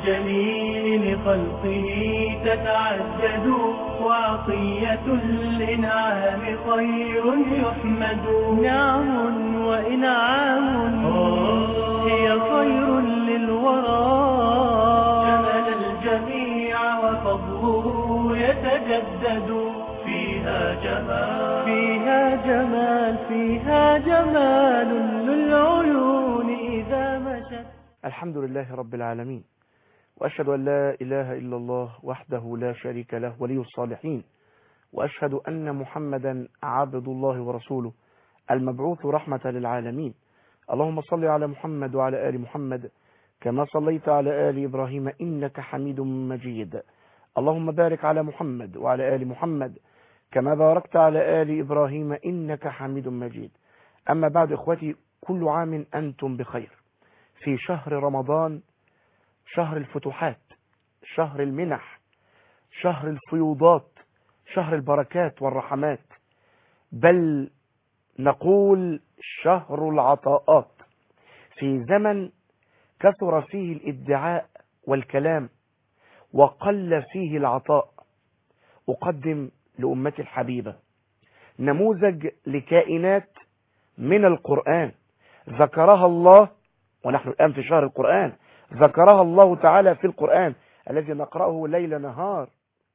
الجليل لخلقه تتعدد وعطية الإنعام خير يحمد نعم وإنعام هي خير للورى شمل الجميع وفضله يتجدد فيها جمال فيها جمال فيها جمال للعيون إذا مشت الحمد لله رب العالمين وأشهد أن لا إله إلا الله وحده لا شريك له ولي الصالحين وأشهد أن محمدا عبد الله ورسوله المبعوث رحمة للعالمين اللهم صل على محمد وعلى آل محمد كما صليت على آل إبراهيم إنك حميد مجيد اللهم بارك على محمد وعلى آل محمد كما باركت على آل إبراهيم إنك حميد مجيد أما بعد إخوتي كل عام أنتم بخير في شهر رمضان شهر الفتوحات شهر المنح شهر الفيوضات شهر البركات والرحمات بل نقول شهر العطاءات في زمن كثر فيه الادعاء والكلام وقل فيه العطاء أقدم لأمتي الحبيبة نموذج لكائنات من القرآن ذكرها الله ونحن الآن في شهر القرآن ذكرها الله تعالى في القرآن الذي نقرأه ليل نهار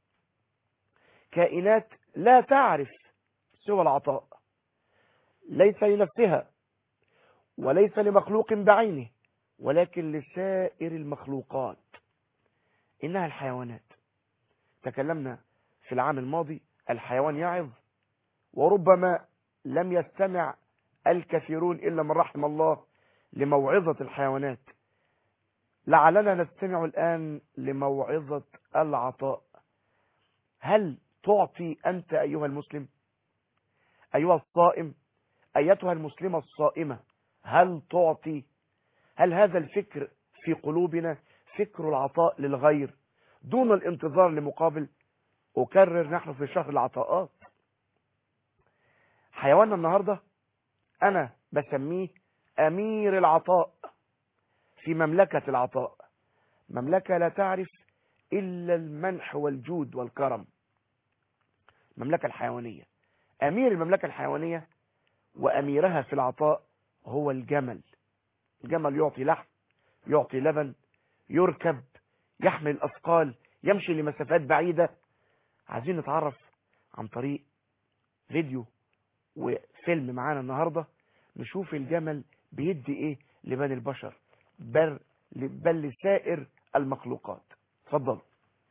كائنات لا تعرف سوى العطاء ليس لنفسها وليس لمخلوق بعينه ولكن لسائر المخلوقات إنها الحيوانات تكلمنا في العام الماضي الحيوان يعظ وربما لم يستمع الكثيرون إلا من رحم الله لموعظة الحيوانات لعلنا نستمع الآن لموعظة العطاء هل تعطي أنت أيها المسلم أيها الصائم أيتها المسلمة الصائمة هل تعطي هل هذا الفكر في قلوبنا فكر العطاء للغير دون الانتظار لمقابل أكرر نحن في شهر العطاءات حيواننا النهاردة أنا بسميه أمير العطاء في مملكة العطاء مملكة لا تعرف إلا المنح والجود والكرم المملكة الحيوانية أمير المملكة الحيوانية وأميرها في العطاء هو الجمل الجمل يعطي لحم يعطي لبن يركب يحمل الأثقال يمشي لمسافات بعيدة عايزين نتعرف عن طريق فيديو وفيلم معانا النهاردة نشوف الجمل بيدي ايه لبني البشر بل, بل لسائر المخلوقات اتفضل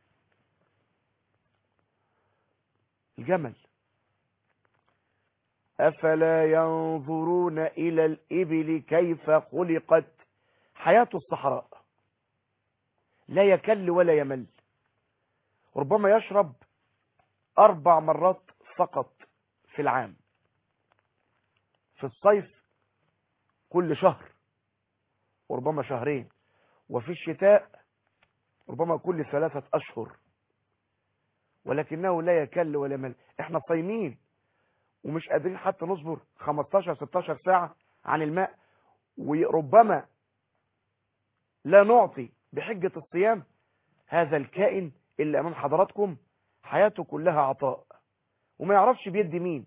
الجمل أفلا ينظرون إلى الإبل كيف خلقت حياة الصحراء لا يكل ولا يمل ربما يشرب أربع مرات فقط في العام في الصيف كل شهر وربما شهرين وفي الشتاء ربما كل ثلاثة أشهر ولكنه لا يكل ولا مل احنا صايمين ومش قادرين حتى نصبر 15-16 ساعة عن الماء وربما لا نعطي بحجة الصيام هذا الكائن اللي أمام حضراتكم حياته كلها عطاء وما يعرفش بيدي مين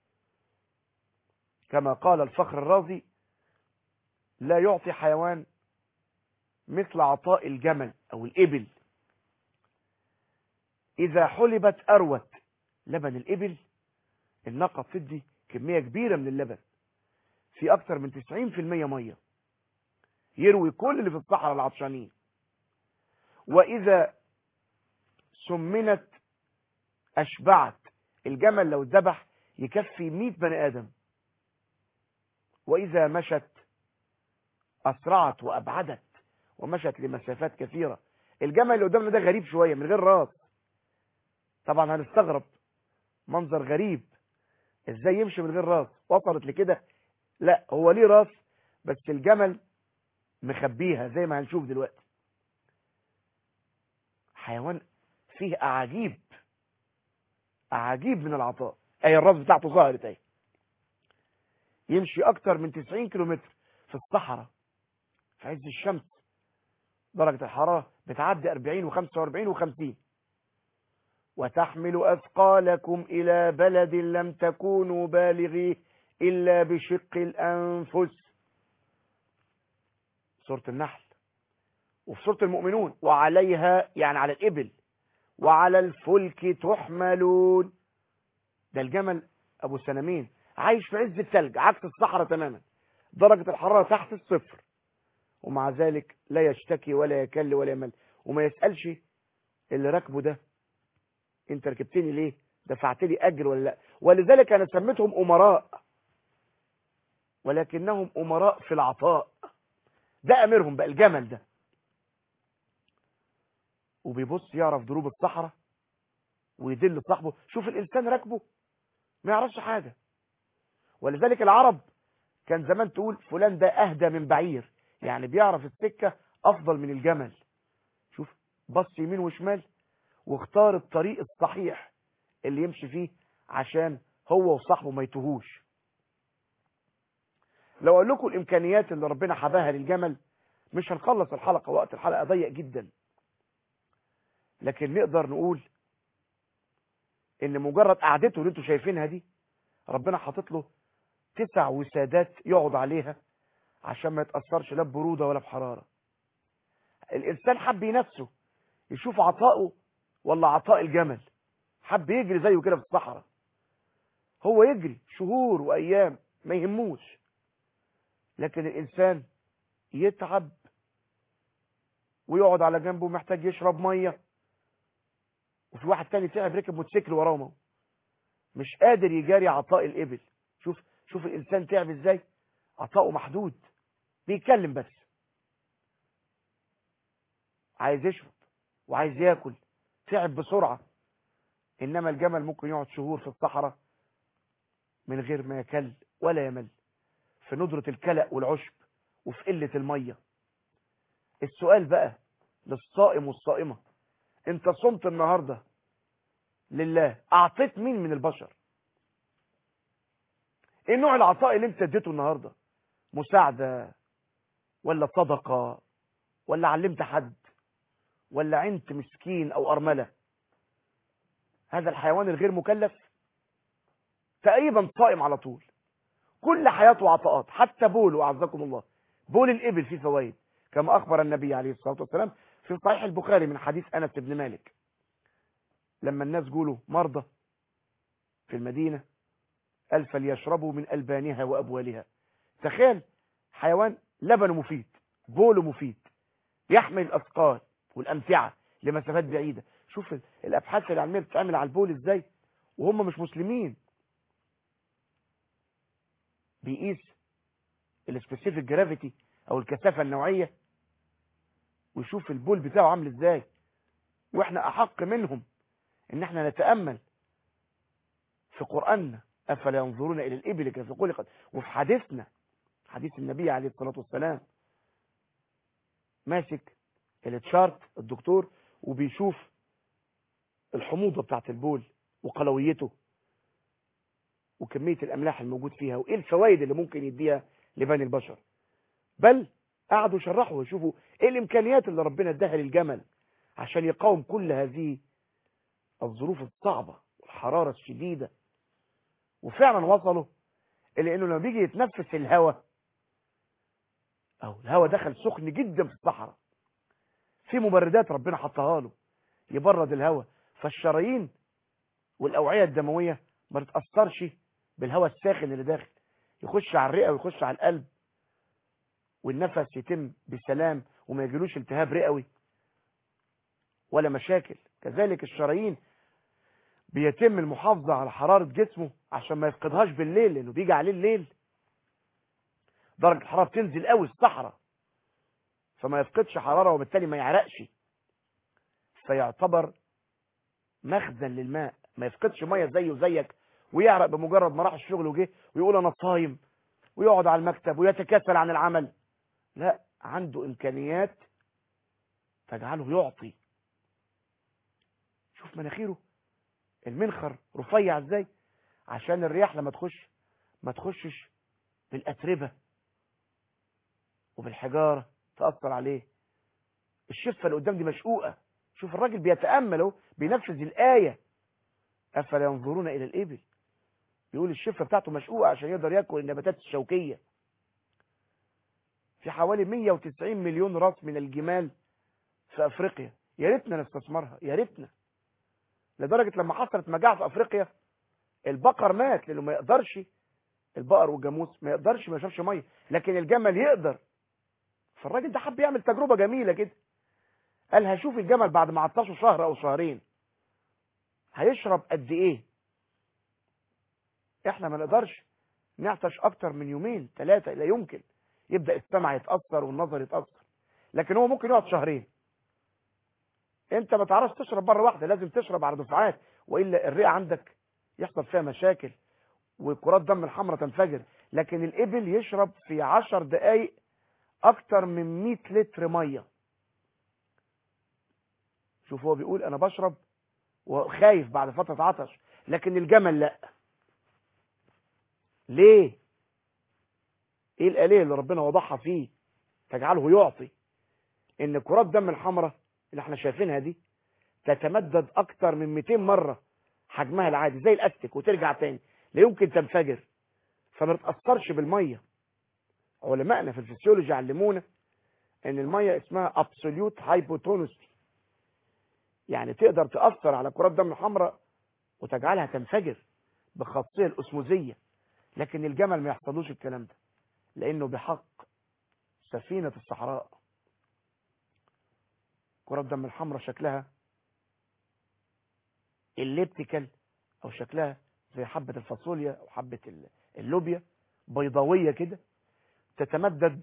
كما قال الفخر الرازي لا يعطي حيوان مثل عطاء الجمل أو الإبل إذا حلبت أروت لبن الإبل الناقة بتدي كمية كبيرة من اللبن في أكثر من 90% مية يروي كل اللي في الصحراء العطشانين وإذا سمنت أشبعت الجمل لو ذبح يكفي 100 بني آدم وإذا مشت أسرعت وأبعدت ومشت لمسافات كثيرة الجمل اللي قدامنا ده غريب شوية من غير راس طبعا هنستغرب منظر غريب ازاي يمشي من غير راس وصلت لكده لا هو ليه راس بس الجمل مخبيها زي ما هنشوف دلوقتي حيوان فيه أعاجيب أعاجيب من العطاء أي الراس بتاعته ظهرت أهي يمشي أكتر من 90 كيلومتر في الصحراء في عز الشمس درجة الحرارة بتعدي 40 و45 و50 وتحمل أثقالكم إلى بلد لم تكونوا بالغيه إلا بشق الأنفس سورة النحل وفي سورة المؤمنون وعليها يعني على الإبل وعلى الفلك تحملون ده الجمل أبو سنمين عايش في عز الثلج عكس الصحراء تماما درجة الحرارة تحت الصفر ومع ذلك لا يشتكي ولا يكل ولا يمل وما يسألش اللي راكبه ده انت ركبتني ليه دفعت لي اجر ولا لا ولذلك انا سميتهم امراء ولكنهم امراء في العطاء ده اميرهم بقى الجمل ده وبيبص يعرف دروب الصحراء ويدل صاحبه شوف الانسان راكبه ما يعرفش حاجة ولذلك العرب كان زمان تقول فلان ده اهدى من بعير يعني بيعرف السكة افضل من الجمل شوف بص يمين وشمال واختار الطريق الصحيح اللي يمشي فيه عشان هو وصاحبه ما يتوهوش لو اقول لكم الامكانيات اللي ربنا حباها للجمل مش هنخلص الحلقة وقت الحلقة ضيق جدا لكن نقدر نقول ان مجرد قعدته اللي انتوا شايفينها دي ربنا حاطط له تسع وسادات يقعد عليها عشان ما يتأثرش لا ببرودة ولا بحرارة الانسان حب ينافسه يشوف عطائه ولا عطاء الجمل حب يجري زيه كده في الصحراء هو يجري شهور وايام ما يهموش لكن الانسان يتعب ويقعد على جنبه محتاج يشرب ميه وفي واحد تاني تعب ركب موتوسيكل وراه مش قادر يجاري عطاء الابل شوف شوف الانسان تعب ازاي عطاؤه محدود بيتكلم بس عايز يشرب وعايز ياكل تعب بسرعة انما الجمل ممكن يقعد شهور في الصحراء من غير ما يكل ولا يمل في ندرة الكلأ والعشب وفي قلة المية السؤال بقى للصائم والصائمة انت صمت النهاردة لله اعطيت مين من البشر ايه نوع العطاء اللي انت اديته النهاردة مساعدة ولا صدقة ولا علمت حد ولا عنت مسكين او ارملة هذا الحيوان الغير مكلف تقريبا صائم على طول كل حياته عطاءات حتى بوله اعزكم الله بول الابل فيه فوائد كما اخبر النبي عليه الصلاة والسلام في صحيح البخاري من حديث انس بن مالك لما الناس قولوا مرضى في المدينة قال فليشربوا من ألبانها وأبوالها تخيل حيوان لبنه مفيد بوله مفيد يحمل الأثقال والأمتعة لمسافات بعيدة شوف الأبحاث العلمية بتتعمل على البول إزاي وهم مش مسلمين بيقيس السبيسيفيك جرافيتي أو الكثافة النوعية ويشوف البول بتاعه عامل إزاي وإحنا أحق منهم إن إحنا نتأمل في قرآننا أفلا ينظرون إلى الإبل كيف خلقت وفي حديثنا حديث النبي عليه الصلاة والسلام ماسك التشارت الدكتور وبيشوف الحموضة بتاعت البول وقلويته وكمية الأملاح الموجود فيها وإيه الفوائد اللي ممكن يديها لبني البشر بل قعدوا يشرحوا ويشوفوا إيه الإمكانيات اللي ربنا اداها للجمل عشان يقاوم كل هذه الظروف الصعبة والحرارة الشديدة وفعلا وصلوا إلى إنه لما بيجي يتنفس الهواء أو الهواء دخل سخن جدا في الصحراء في مبردات ربنا حطها له يبرد الهواء فالشرايين والأوعية الدموية ما تتأثرش بالهواء الساخن اللي داخل يخش على الرئة ويخش على القلب والنفس يتم بسلام وما يجيلوش التهاب رئوي ولا مشاكل كذلك الشرايين بيتم المحافظة على حرارة جسمه عشان ما يفقدهاش بالليل لانه بيجي عليه الليل درجة الحرارة بتنزل قوي الصحراء فما يفقدش حرارة وبالتالي ما يعرقش فيعتبر مخزن للماء ما يفقدش مية زيه زيك ويعرق بمجرد ما راح الشغل وجه ويقول انا صايم ويقعد على المكتب ويتكاسل عن العمل لا عنده امكانيات تجعله يعطي شوف مناخيره المنخر رفيع ازاي عشان الرياح لما تخش ما تخشش بالاتربه وبالحجاره تاثر عليه الشفة اللي قدام دي مشقوقة شوف الراجل بيتأمل اهو بينفذ الآية أفلا ينظرون إلى الإبل بيقول الشفة بتاعته مشقوقة عشان يقدر ياكل النباتات الشوكية في حوالي 190 مليون راس من الجمال في أفريقيا يا ريتنا نستثمرها يا ريتنا لدرجة لما حصلت مجاعة في أفريقيا البقر مات لأنه ما يقدرش البقر والجاموس ما يقدرش ما يشربش ميه لكن الجمل يقدر فالراجل ده حب يعمل تجربة جميلة كده قال هشوف الجمل بعد ما عطشه شهر او شهرين هيشرب قد ايه احنا ما نقدرش نعطش اكتر من يومين ثلاثة لا يمكن يبدأ السمع يتأثر والنظر يتأثر لكن هو ممكن يقعد شهرين انت ما تعرفش تشرب مرة واحدة لازم تشرب على دفعات وإلا الرئة عندك يحصل فيها مشاكل وكرات دم الحمراء تنفجر لكن الإبل يشرب في عشر دقايق أكتر من 100 لتر مية شوف هو بيقول أنا بشرب وخايف بعد فترة عطش لكن الجمل لا ليه ايه الآلية اللي ربنا وضعها فيه تجعله يعطي ان كرات دم الحمراء اللي احنا شايفينها دي تتمدد اكتر من 200 مرة حجمها العادي زي الاستك وترجع تاني لا يمكن تنفجر فما تتأثرش بالمية علمائنا في الفسيولوجي علمونا ان المية اسمها absolute hypotonicity يعني تقدر تأثر على كرات دم الحمراء وتجعلها تنفجر بالخاصية الأسموزية لكن الجمل ما يحصلوش الكلام ده لأنه بحق سفينة الصحراء كرات دم الحمراء شكلها الليبتيكال أو شكلها زي حبة الفاصوليا أو حبة اللوبيا بيضاوية كده تتمدد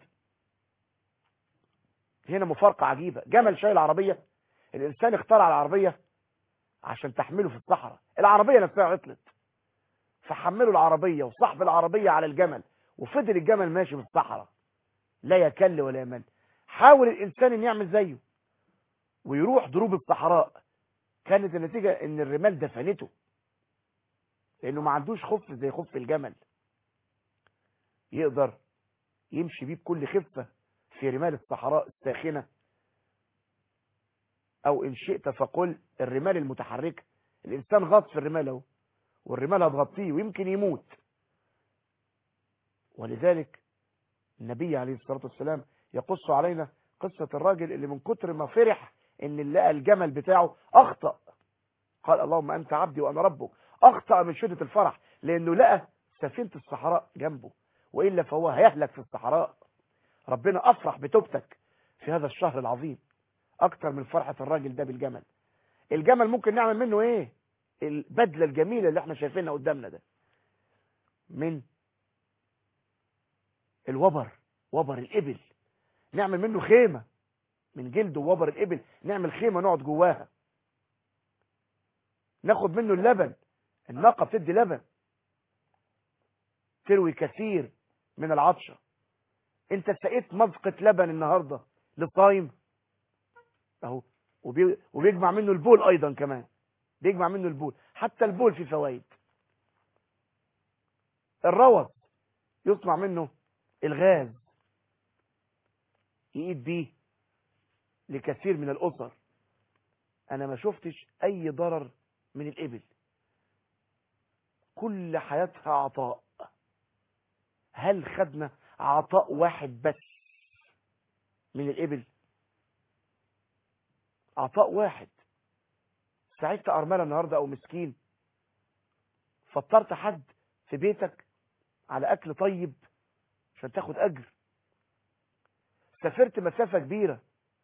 هنا مفارقة عجيبة جمل شايل عربية الإنسان اخترع العربية عشان تحمله في الصحراء العربية نفسها عطلت فحملوا العربية وصاحب العربية على الجمل وفضل الجمل ماشي في الصحراء لا يكل ولا يمل حاول الإنسان ان يعمل زيه ويروح دروب الصحراء كانت النتيجة ان الرمال دفنته لانه ما عندوش خف زي خف الجمل يقدر يمشي بيه بكل خفة في رمال الصحراء الساخنة او ان شئت فقل الرمال المتحركة الانسان غاط في الرمال اهو والرمال هتغطيه ويمكن يموت ولذلك النبي عليه الصلاة والسلام يقص علينا قصة الراجل اللي من كتر ما فرح ان اللي لقى الجمل بتاعه اخطأ قال اللهم انت عبدي وانا ربك اخطأ من شدة الفرح لانه لقى سفينة الصحراء جنبه وإلا فهو هيهلك في الصحراء ربنا افرح بتوبتك في هذا الشهر العظيم اكتر من فرحة الراجل ده بالجمل الجمل ممكن نعمل منه ايه البدلة الجميلة اللي احنا شايفينها قدامنا ده من الوبر وبر الإبل نعمل منه خيمة من جلد وبر الإبل نعمل خيمة نقعد جواها ناخد منه اللبن الناقة بتدي لبن تروي كثير من العطشة انت سقيت مذقة لبن النهاردة للصايم اهو وبي... وبيجمع منه البول ايضا كمان بيجمع منه البول حتى البول فيه فوائد الروث يصنع منه الغاز يقيد بيه لكثير من الأسر أنا ما شفتش أي ضرر من الإبل كل حياتها عطاء هل خدنا عطاء واحد بس من الإبل عطاء واحد ساعدت أرملة النهاردة أو مسكين فطرت حد في بيتك على أكل طيب عشان تاخد أجر سافرت مسافة كبيرة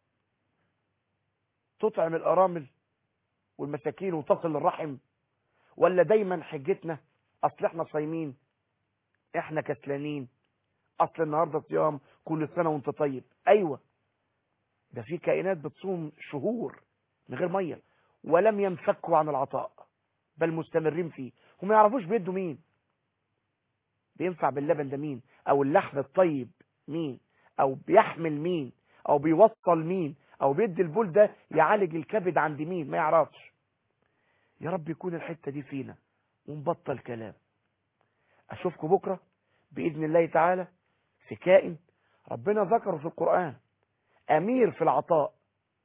تطعم الأرامل والمساكين وتصل الرحم ولا دايما حجتنا أصل احنا صايمين احنا كسلانين أصل النهاردة صيام كل سنة وانت طيب أيوة ده في كائنات بتصوم شهور من غير مية ولم ينفكوا عن العطاء بل مستمرين فيه هم يعرفوش بيدوا مين بينفع باللبن ده مين او اللحم الطيب مين او بيحمل مين او بيوصل مين او بيدي البول ده يعالج الكبد عند مين ما يعرفش يا رب يكون الحتة دي فينا ونبطل كلام اشوفكم بكرة باذن الله تعالى في كائن ربنا ذكره في القرآن امير في العطاء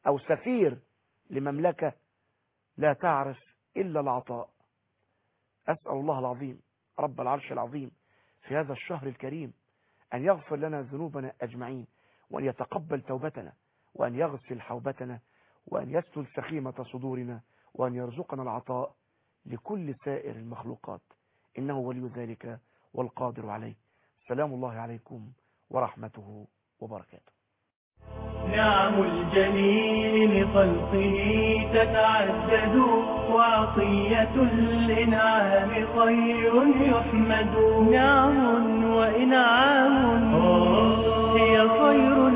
أو سفير لمملكة لا تعرف إلا العطاء أسأل الله العظيم رب العرش العظيم في هذا الشهر الكريم أن يغفر لنا ذنوبنا أجمعين وأن يتقبل توبتنا وأن يغسل حوبتنا وأن يسلل سخيمة صدورنا وأن يرزقنا العطاء لكل سائر المخلوقات إنه ولي ذلك والقادر عليه سلام الله عليكم ورحمته وبركاته نعم الجليل لخلقه تتعدد وعطية الإنعام خير يحمد نعم وإنعام هي خير